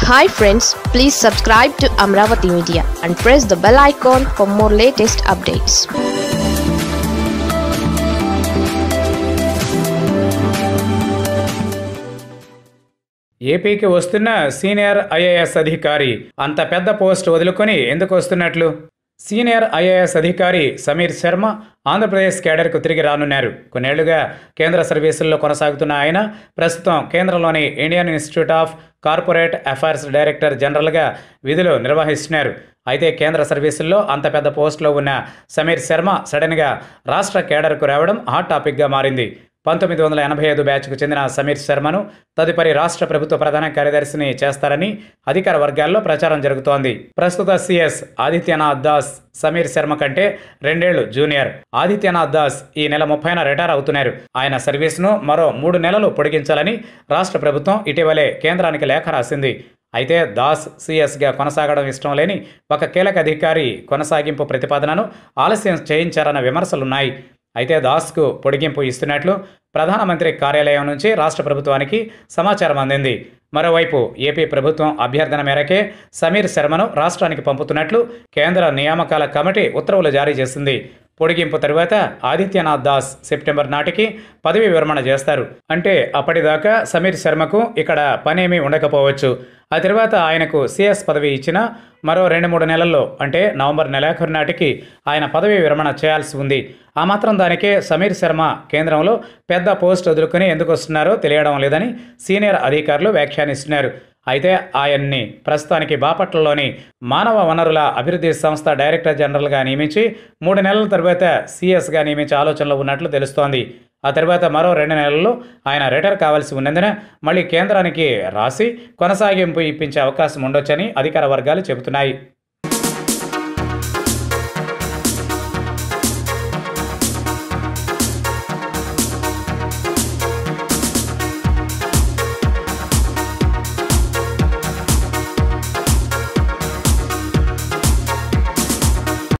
hi friends please subscribe to Amaravati media and press the bell icon for more latest updates ఏపీకి వస్తున్న senior IAS అధికారి అంత పెద్ద post వదులుకొని ఎందుకు వస్తున్నట్లు సీనియర్ ఐఏఎస్ అధికారి సమీర్ శర్మ ఆంధ్రప్రదేశ్ కేడర్కు తిరిగి రానున్నారు కొన్నేళ్లుగా కేంద్ర సర్వీసుల్లో కొనసాగుతున్న ఆయన ప్రస్తుతం కేంద్రంలోని Indian Institute of Corporate Affairs director జనరల్గా విధులు నిర్వహిస్తున్నారు అయితే కేంద్ర సర్వీసుల్లో అంత పెద్ద పోస్టులో ఉన్న సమీర్ శర్మ సడన్గా రాష్ట్ర కేడర్కు రావడం హాట్ టాపిక్గా మారింది పంతొమ్మిది వందల ఎనభై ఐదు బ్యాచ్కు చెందిన సమీర్ శర్మను తదుపరి రాష్ట్ర ప్రభుత్వ ప్రధాన కార్యదర్శిని చేస్తారని అధికార వర్గాల్లో ప్రచారం జరుగుతోంది ప్రస్తుత సీఎస్ ఆదిత్యనాథ్ దాస్ సమీర్ శర్మ కంటే రెండేళ్లు జూనియర్ ఆదిత్యనాథ్ దాస్ ఈ నెల ముప్పైన రిటైర్ అవుతున్నారు ఆయన సర్వీస్ను మరో మూడు నెలలు పొడిగించాలని రాష్ట్ర ప్రభుత్వం ఇటీవలే కేంద్రానికి లేఖ రాసింది అయితే దాస్ సీఎస్గా కొనసాగడం ఇష్టం లేని ఒక కీలక అధికారి కొనసాగింపు ప్రతిపాదనను ఆలస్యం చేయించారన్న విమర్శలున్నాయి అయితే దాస్కు పొడిగింపు ఇస్తున్నట్లు ప్రధానమంత్రి కార్యాలయం నుంచి రాష్ట్ర ప్రభుత్వానికి సమాచారం అందింది మరోవైపు ఏపీ ప్రభుత్వం అభ్యర్థన మేరకే సమీర్ శర్మను రాష్ట్రానికి పంపుతున్నట్లు కేంద్ర నియామకాల కమిటీ ఉత్తర్వులు జారీ చేసింది పొడిగింపు తరువాత ఆదిత్యనాథ్ దాస్ సెప్టెంబర్ నాటికి పదవి విరమణ చేస్తారు అంటే అప్పటిదాకా సమీర్ శర్మకు ఇక్కడ పనేమీ ఉండకపోవచ్చు ఆ తర్వాత ఆయనకు సిఎస్ పదవి ఇచ్చిన మరో రెండు మూడు నెలల్లో అంటే నవంబర్ నెలాఖరు నాటికి ఆయన పదవి విరమణ చేయాల్సి ఉంది ఆ మాత్రం దానికే సమీర్ శర్మ కేంద్రంలో పెద్ద పోస్ట్ వదులుకొని ఎందుకు వస్తున్నారో తెలియడం లేదని సీనియర్ అధికారులు వ్యాఖ్యానిస్తున్నారు అయితే ఆయన్ని ప్రస్తుతానికి బాపట్లలోని మానవ వనరుల అభివృద్ధి సంస్థ డైరెక్టర్ జనరల్గా నియమించి మూడు నెలల తర్వాత సీఎస్గా నియమించే ఆలోచనలో ఉన్నట్లు తెలుస్తోంది ఆ తర్వాత మరో రెండు నెలల్లో ఆయన రిటైర్ కావాల్సి ఉన్నందున మళ్ళీ కేంద్రానికి రాసి కొనసాగింపు ఇప్పించే అవకాశం ఉండొచ్చని అధికార వర్గాలు చెబుతున్నాయి